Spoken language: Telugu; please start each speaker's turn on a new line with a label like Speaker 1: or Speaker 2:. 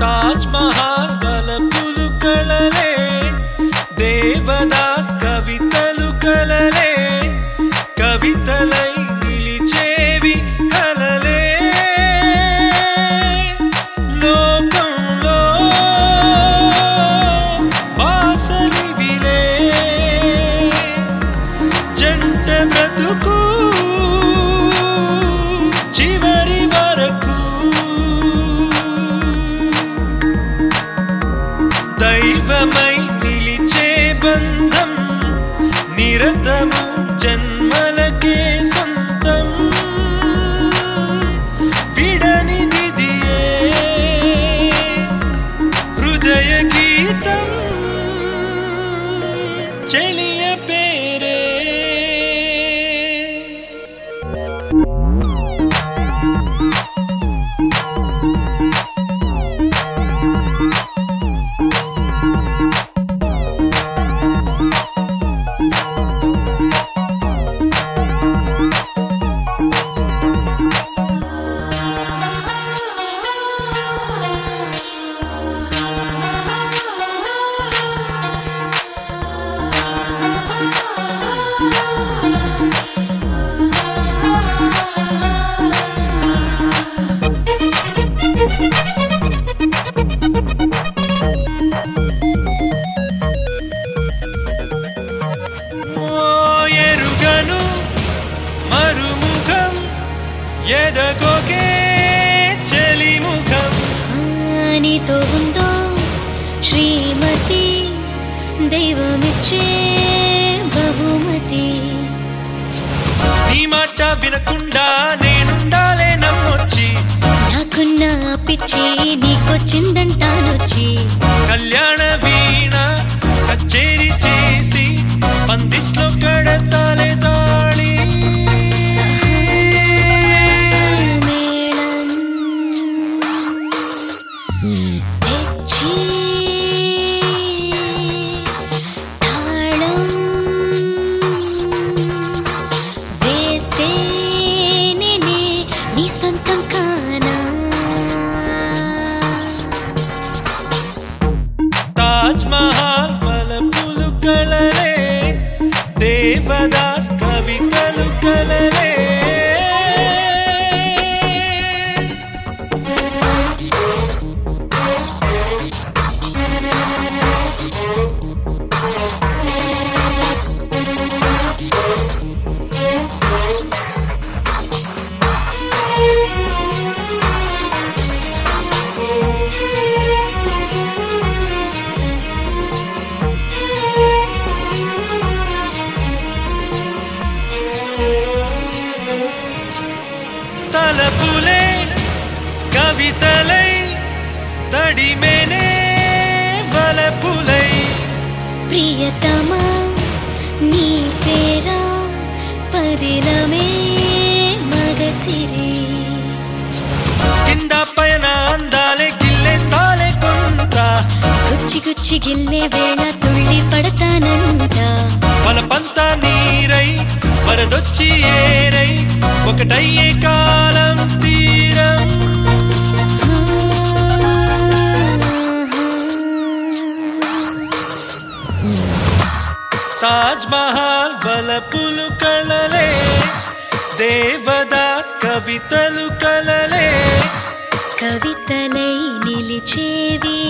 Speaker 1: తాజ్ మహల్ బలపులు కళలే దేవదాస్ కవితలు కలలే కవితలై నిలిచేవి కలలే లోకంలో బాసలివిలే జంట బ్రతుకు చివరి వరకు దైవమై నిలిచే బంధం నిరతము జన్మలకే సొంతం విడనిదిదియే హృదయ గీతం చెలియ పేరే ఓ ఎరుగను మరుముఖం ఎదగోకే చెలిముఖం
Speaker 2: నీతో ఉందో శ్రీమతి దైవమిచ్చే బహుమతి
Speaker 1: నీ మాట వినకుండా నేనుండాలే నమ్మొచ్చి
Speaker 2: నాకున్న పిచ్చి నీకొచ్చిందంటానొచ్చి
Speaker 1: కళ్యాణ వీణ కచేరి చేసి పందిట్లో కడతాలే తాళి
Speaker 2: మేళం తెచ్చి తాళం వేస్తే నేనే నీ సొంతం కానా
Speaker 1: తాజ్ మహల్ బలపులు కలలే దేవదాస్ కవితలు కలలే తలపులే కవితలై తడిమేనే బలపులై
Speaker 2: ప్రియతమా నీ పేరా పదిలమే మగసిరి
Speaker 1: కింద పైన అందాలే గిల్లేస్తాలే కొంత
Speaker 2: గుచ్చి గుచ్చి గిల్లే వేళ తుళ్ళి పడతానంట
Speaker 1: బలపంతా నీరై వరదొచ్చి ఏరై ఒకటయ్యే కాలం తీరం తాజ్ మహల్ బలపులు కళలే దేవదాస్ కవితలు కలలే
Speaker 2: కవితలై నిలిచేవి